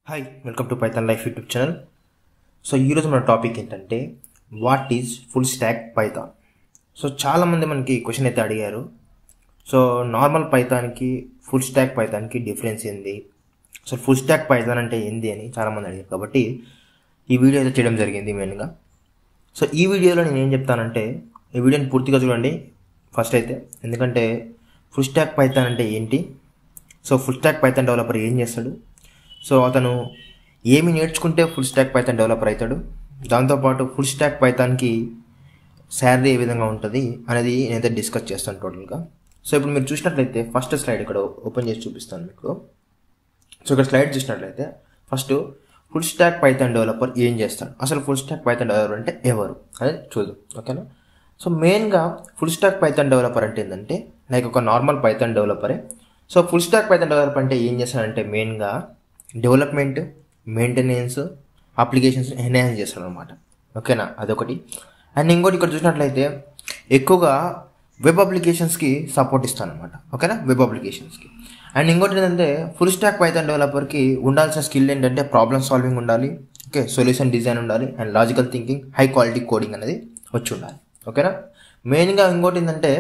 hi welcome to Python life YouTube channel so ఈరోజు మన topic ఏంటంటే what is full stack Python so చాలామంది మనకి క్వశ్చన్ అయితే అడిగారు సో నార్మల్ పైథాన్కి ఫుల్ స్టాక్ పైథాన్కి డిఫరెన్స్ ఏంది సో ఫుల్ స్టాక్ పైథాన్ అంటే ఏంది అని చాలామంది అడిగారు కాబట్టి ఈ వీడియో అయితే చేయడం జరిగింది మెయిన్గా సో ఈ వీడియోలో నేను ఏం చెప్తానంటే ఈ వీడియోని పూర్తిగా చూడండి ఫస్ట్ అయితే ఎందుకంటే ఫుల్ స్టాక్ పైథాన్ అంటే ఏంటి so full stack Python developer ఏం చేస్తాడు సో అతను ఏమి నేర్చుకుంటే ఫుల్ స్టాక్ పైథాన్ డెవలపర్ అవుతాడు దాంతోపాటు ఫుల్ స్టాక్ పైథాన్కి శాలరీ ఏ విధంగా ఉంటుంది అనేది నేనైతే డిస్కస్ చేస్తాను టోటల్గా సో ఇప్పుడు మీరు చూసినట్లయితే ఫస్ట్ స్లైడ్ ఇక్కడ ఓపెన్ చేసి చూపిస్తాను మీకు సో ఇక్కడ స్లైడ్ చూసినట్లయితే first full stack Python developer ఏం చేస్తాడు అసలు ఫుల్ స్టాక్ పైథాన్ డెవలపర్ అంటే ఎవరు అనేది చూద్దాం ఓకేనా సో మెయిన్గా ఫుల్ స్టాక్ పైథాన్ డెవలపర్ అంటే ఏంటంటే లైక్ ఒక నార్మల్ పైథాన్ డెవలపరే so full stack Python developer అంటే ఏం చేస్తాడంటే మెయిన్గా డెవలప్మెంట్ మెయింటెనెన్స్ అప్లికేషన్స్ ఎన్హాన్స్ చేస్తాడు అనమాట ఓకేనా అదొకటి అండ్ ఇంకోటి ఇక్కడ చూసినట్లయితే ఎక్కువగా వెబ్ అప్లికేషన్స్కి సపోర్ట్ ఇస్తాను అనమాట ఓకేనా వెబ్ అప్లికేషన్స్కి అండ్ ఇంకోటి ఏంటంటే ఫుల్ స్టాక్ పైథాన్ డెవలపర్కి ఉండాల్సిన స్కిల్ ఏంటంటే ప్రాబ్లమ్ సాల్వింగ్ ఉండాలి ఓకే సొల్యూషన్ డిజైన్ ఉండాలి and logical thinking high quality coding అనేది వచ్చి ఉండాలి ఓకేనా మెయిన్గా ఇంకోటి ఏంటంటే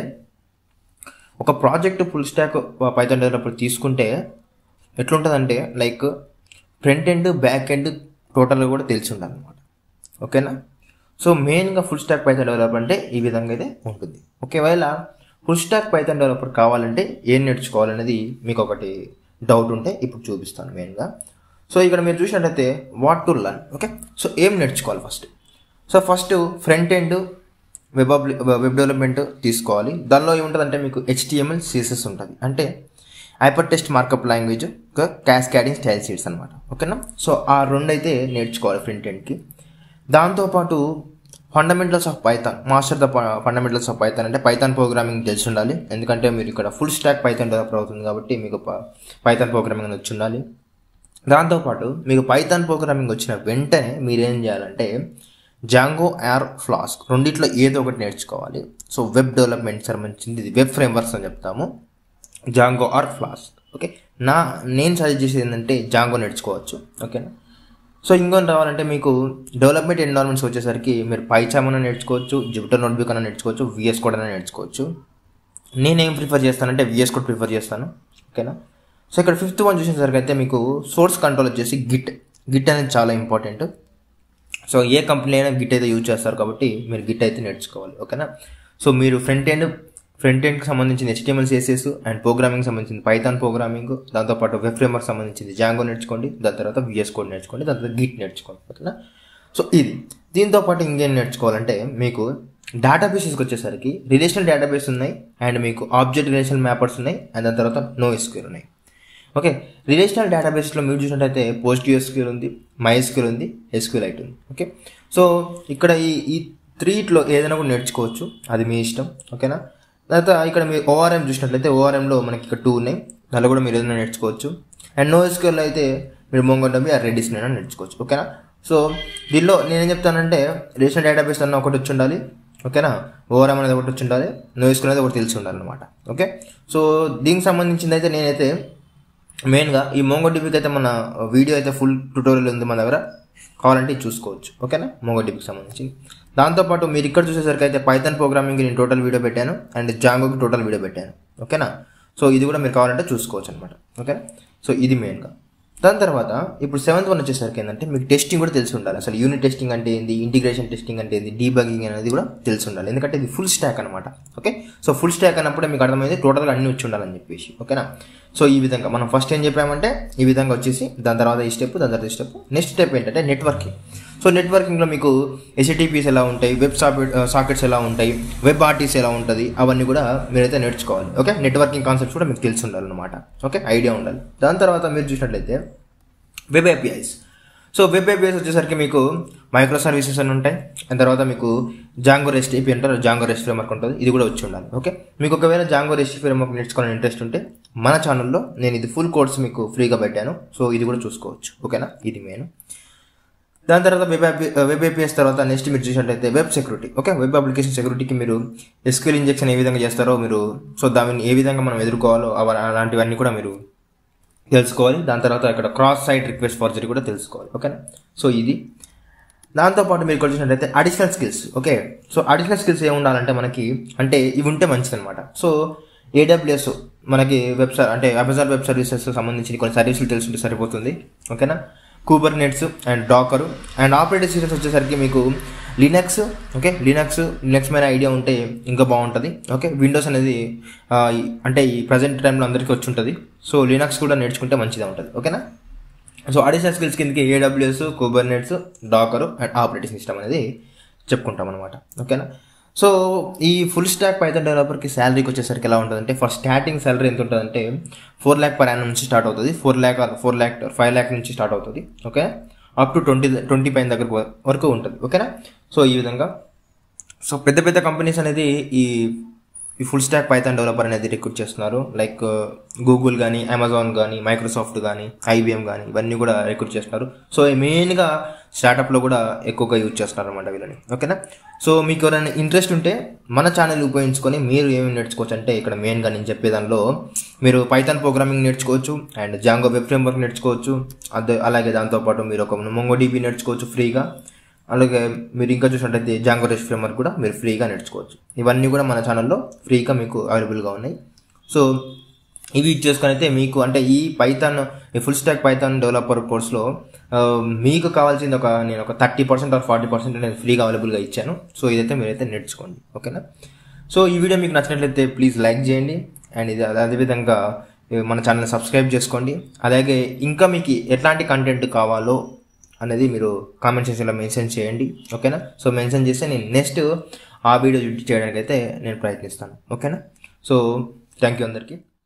ఒక project full stack Python developer తీసుకుంటే ఎట్లుంటుందంటే like front end back end టోటల్గా కూడా తెలిసి ఉండాలన్నమాట ఓకేనా సో మెయిన్గా ఫుల్ స్టాక్ పైథాన్ డెవలపర్ అంటే ఈ విధంగా అయితే ఉంటుంది ఒకవేళ ఫుల్ స్టాక్ పైథాన్ డెవలపర్ కావాలంటే ఏం నేర్చుకోవాలనేది మీకు ఒకటి డౌట్ ఉంటే ఇప్పుడు చూపిస్తాను మెయిన్గా సో ఇక్కడ మీరు చూసినట్టయితే what to learn okay so ఏం నేర్చుకోవాలి first so first front end web web development తీసుకోవాలి దానిలో ఏముంటుందంటే మీకు హెచ్టిఎంఎల్ సిఎస్ఎస్ ఉంటుంది అంటే హైపర్ టెస్ట్ మార్కప్ లాంగ్వేజ్ ఒక క్యాస్కాడింగ్ స్టైల్ సీట్స్ అనమాట ఓకేనా సో ఆ రెండు అయితే నేర్చుకోవాలి ఫ్రంట్ ఎండ్కి దాంతోపాటు fundamentals of Python master the fundamentals of Python అంటే పైథాన్ ప్రోగ్రామింగ్ తెలిసి ఉండాలి ఎందుకంటే మీరు ఇక్కడ ఫుల్ స్టాక్ పైథాన్ డెవలపర్ అవుతుంది కాబట్టి మీకు పైథాన్ ప్రోగ్రామింగ్ వచ్చి ఉండాలి దాంతోపాటు మీకు పైథాన్ ప్రోగ్రామింగ్ వచ్చిన వెంటనే మీరు ఏం చేయాలంటే జాంగో యార్ ఫ్లాస్క్ రెండిట్లో ఏదో ఒకటి నేర్చుకోవాలి సో వెబ్ డెవలప్మెంట్ సంబంధించింది ఇది వెబ్ ఫ్రేమ్వర్క్స్ అని చెప్తాము జాంగో ఆర్ ఫ్లాస్క్ ఓకే నా నేను సజెస్ట్ చేసేది ఏంటంటే జాంగో నేర్చుకోవచ్చు ఓకేనా సో ఇంకొని రావాలంటే మీకు డెవలప్మెంట్ ఎన్విరాన్మెంట్స్ వచ్చేసరికి మీరు పైచామ్ అన్న నేర్చుకోవచ్చు జిప్టర్ నోట్బుక్ అన్న నేర్చుకోవచ్చు విఎస్ కోడ్ అన్న నేర్చుకోవచ్చు నేనేం ప్రిఫర్ చేస్తానంటే విఎస్ కోడ్ ప్రిఫర్ చేస్తాను ఓకేనా సో ఇక్కడ ఫిఫ్త్ వన్ చూసేసరికి అయితే మీకు సోర్స్ కంట్రోల్ వచ్చేసి గిట్ గిట్ అనేది చాలా ఇంపార్టెంట్ సో ఏ కంపెనీ అయినా గిట్ అయితే యూజ్ చేస్తారు కాబట్టి మీరు గిట్ అయితే నేర్చుకోవాలి ఓకేనా సో మీరు ఫ్రంట్ ఎండ్ ఫ్రంట్ ఎండ్కి సంబంధించిన హెచ్టిఎంఎల్ సిఎస్ఎస్ అండ్ ప్రోగ్రామింగ్ సంబంధించిన పైథాన్ ప్రోగ్రామింగ్ దాంతోపాటు వెబ్ ఫ్రేమ్వర్క్ సంబంధించింది జాంగో నేర్చుకోండి దాని తర్వాత విఎస్ కోడ్ నేర్చుకోండి దాని తర్వాత గిట్ నేర్చుకోండి ఓకేనా సో ఇది దీంతో పాటు ఇంకేం నేర్చుకోవాలంటే మీకు డేటాబేసెస్కి వచ్చేసరికి రిలేషనల్ డేటాబేస్ ఉన్నాయి అండ్ మీకు ఆబ్జెక్ట్ రిలేషనల్ మ్యాపర్స్ ఉన్నాయి అండ్ దాని తర్వాత నో ఎస్క్యూర్ ఉన్నాయి ఓకే రిలేషనల్ డేటాబేస్లో మీరు చూసినట్టయితే పోస్ట్ ఎస్క్యూల్ ఉంది మై ఎస్క్యూల్ ఉంది ఎస్క్యూల్ ఐట్ ఉంది ఓకే సో ఇక్కడ ఈ ఈ త్రీట్లో ఏదైనా కూడా నేర్చుకోవచ్చు అది మీ ఇష్టం ఓకేనా తర్వాత ఇక్కడ మీరు ఓఆర్ఎం చూసినట్లయితే ఓఆర్ఎంలో మనకి ఇక్కడ టూ ఉన్నాయి దానిలో కూడా మీరు ఏదైనా నేర్చుకోవచ్చు అండ్ నో ఎస్క్యూల్ అయితే మీరు మొంగోడబి ఆ రెడ్డిస్ అయినా నేర్చుకోవచ్చు ఓకేనా సో దీనిలో నేనేం చెప్తానంటే రిలేషనల్ డేటాబేస్ అన్న ఒకటి వచ్చి ఉండాలి ఓకేనా ఓఆర్ఎం అనేది ఒకటి వచ్చి ఉండాలి నో ఎస్క్యూల్ అనేది ఒకటి తెలిసి ఉండాలి అనమాట ఓకే సో దీనికి సంబంధించింది అయితే నేనైతే మెయిన్గా ఈ మోంగోడిబికి అయితే మన వీడియో అయితే ఫుల్ ట్యూటోరియల్ ఉంది మన దగ్గర కావాలంటే చూసుకోవచ్చు ఓకేనా మోంగోడిబికి సంబంధించి దాంతోపాటు మీరు ఇక్కడ చూసేసరికి అయితే పైథాన్ ప్రోగ్రామింగ్ నేను టోటల్ వీడియో పెట్టాను అండ్ జాంగోకి టోటల్ వీడియో పెట్టాను ఓకేనా సో ఇది కూడా మీరు కావాలంటే చూసుకోవచ్చు అనమాట ఓకేనా సో ఇది మెయిన్గా దాని తర్వాత ఇప్పుడు సెవెంత్ వన్ వచ్చేసరికి ఏంటంటే మీకు టెస్టింగ్ కూడా తెలిసి ఉండాలి అసలు యూనిట్ టెస్టింగ్ అంటే ఏంది ఇంటిగ్రేషన్ టెస్టింగ్ అంటే ఏంది డీబగింగ్ అనేది కూడా తెలిసి ఉండాలి ఎందుకంటే ఇది ఫుల్ స్టాక్ అనమాట ఓకే సో ఫుల్ స్టాక్ అన్నప్పుడే మీకు అర్థమైంది టోటల్గా అన్ని వచ్చి ఉండాలని చెప్పేసి ఓకేనా సో ఈ విధంగా మనం ఫస్ట్ ఏం చెప్పామంటే ఈ విధంగా వచ్చేసి దాని తర్వాత ఈ స్టెప్ దాని తర్వాత ఈ స్టెప్ నెక్స్ట్ స్టెప్ ఏంటంటే నెట్వర్కింగ్ సో నెట్వర్కింగ్లో మీకు ఎస్ఏటీపీస్ ఎలా ఉంటాయి వెబ్ సాకెట్ సాకెట్స్ ఎలా ఉంటాయి వెబ్ ఆర్టీస్ ఎలా ఉంటుంది అవన్నీ కూడా మీరైతే నేర్చుకోవాలి ఓకే నెట్వర్కింగ్ కాన్సెప్ట్స్ కూడా మీకు తెలిసి ఉండాలన్నమాట ఓకే ఐడియా ఉండాలి దాని తర్వాత మీరు చూసినట్లయితే web APIs so web APIs వచ్చేసరికి మీకు మైక్రో సర్వీసెస్ అని ఉంటాయి అండ్ తర్వాత మీకు జాంగో రెస్ట్ ఏపీ అంటారు జాంగో రెస్ట్ ఫ్రేమ్వర్క్ ఉంటుంది ఇది కూడా వచ్చి ఉండాలి ఓకే మీకు ఒకవేళ జాంగో రెస్ట్ ఫ్రేమ్వర్క్ నేర్చుకోవాలని ఇంట్రెస్ట్ ఉంటే మన ఛానల్లో నేను ఇది ఫుల్ కోర్స్ మీకు ఫ్రీగా పెట్టాను సో ఇది కూడా చూసుకోవచ్చు ఓకేనా ఇది మెయిన్ దాని తర్వాత వెబ్ వెబ్ ఏపీఎస్ తర్వాత నెక్స్ట్ మీరు చూసినట్టయితే web security okay web application సెక్యూరిటీకి మీరు ఎస్క్యూల్ ఇంజెక్షన్ ఏ విధంగా చేస్తారో మీరు సో దాన్ని ఏ విధంగా మనం ఎదుర్కోవాలో అలాంటివన్నీ కూడా మీరు తెలుసుకోవాలి దాని తర్వాత ఇక్కడ క్రాస్ సైట్ రిక్వెస్ట్ ఫార్జరీ కూడా తెలుసుకోవాలి ఓకేనా సో ఇది దాంతోపాటు మీరు ఇక్కడ చూసినట్లయితే additional skills okay so additional skills ఏమి ఉండాలంటే మనకి అంటే ఇవి ఉంటే మంచిది అనమాట సో ఏడబ్ల్యూఎస్ మనకి వెబ్సైట్ అంటే అమెజాన్ వెబ్ సర్వీసెస్ సంబంధించిన కొన్ని సర్వీసులు తెలుసుంటే సరిపోతుంది ఓకేనా Kubernetes and Docker and operating systems వచ్చేసరికి మీకు లినక్స్ ఓకే లినక్స్ లినక్స్ మీద ఐడియా ఉంటే ఇంకా బాగుంటుంది ఓకే విండోస్ అనేది ఆ, ఈ- అంటే ఈ ప్రజెంట్ టైంలో అందరికీ వచ్చి ఉంటుంది సో లినక్స్ కూడా నేర్చుకుంటే మంచిగా ఉంటుంది ఓకేనా సో అడిషనల్ స్కిల్స్ కిందకి AWS Kubernetes Docker and operating system అనేది చెప్పుకుంటాం అనమాట ఓకేనా సో ఈ ఫుల్ స్టాక్ పైథాన్ డెవలపర్కి శాలరీకి వచ్చేసరికి ఎలా ఉంటుందంటే ఫస్ట్ స్టార్టింగ్ శాలరీ ఎంత ఉంటుందంటే ఫోర్ ల్యాక్ పర్ యానం నుంచి స్టార్ట్ అవుతుంది four lakh four lakh five lakh నుంచి స్టార్ట్ అవుతుంది okay up to twenty twenty పైన దగ్గర వరకు ఉంటుంది ఓకేనా సో ఈ విధంగా సో పెద్ద పెద్ద కంపెనీస్ అనేది ఈ ఈ ఫుల్ స్టాక్ పైథాన్ డెవలపర్ అనేది రిక్రూట్ చేస్తున్నారు లైక్ గూగుల్ కానీ అమెజాన్ కానీ మైక్రోసాఫ్ట్ కానీ ఐబిఎం కానీ ఇవన్నీ కూడా రిక్రూట్ చేస్తున్నారు సో మెయిన్గా స్టార్టప్లో కూడా ఎక్కువగా యూజ్ చేస్తున్నారు అనమాట వీళ్ళని ఓకేనా సో మీకు ఎవరైనా ఇంట్రెస్ట్ ఉంటే మన ఛానల్ ఉపయోగించుకొని మీరు ఏమేమి నేర్చుకోవచ్చు అంటే ఇక్కడ మెయిన్గా నేను చెప్పే దానిలో మీరు పైథాన్ ప్రోగ్రామింగ్ నేర్చుకోవచ్చు అండ్ జాంగో వెబ్ ఫ్రేమ్వర్క్ నేర్చుకోవచ్చు అదే అలాగే దాంతోపాటు మీరు ఒక మొంగో డీబీ నేర్చుకోవచ్చు ఫ్రీగా అలాగే మీరు ఇంకా చూసినట్టయితే జాంగో రెస్ట్ ఫ్రేమ్వర్క్ కూడా మీరు ఫ్రీగా నేర్చుకోవచ్చు ఇవన్నీ కూడా మన ఛానల్లో ఫ్రీగా మీకు అవైలబుల్గా ఉన్నాయి సో ఇవి యూజ్ చేసుకొని అయితే మీకు అంటే ఈ పైథాన్ ఈ ఫుల్ స్టాక్ పైథాన్ డెవలపర్ కోర్స్లో ఆ, మీకు కావాల్సింది ఒక నేను ఒక thirty percent or forty percent నేను ఫ్రీగా అవైలబుల్గా ఇచ్చాను సో ఇదైతే మీరైతే నేర్చుకోండి ఓకేనా సో ఈ వీడియో మీకు నచ్చినట్లయితే ప్లీజ్ లైక్ చేయండి అండ్ ఇది అదే- అదేవిధంగా ఈ మన ఛానల్ సబ్స్క్రైబ్ చేసుకోండి అలాగే ఇంకా మీకు ఎట్లాంటి కంటెంట్ కావాలో అనేది మీరు కామెంట్ సెక్షన్లో మెన్షన్ చేయండి ఓకేనా సో మెన్షన్ చేస్తే నేను నెక్స్ట్ ఆ వీడియో చేయడానికి అయితే నేను ప్రయత్నిస్తాను ఓకేనా సో థ్యాంక్ యూ అందరికీ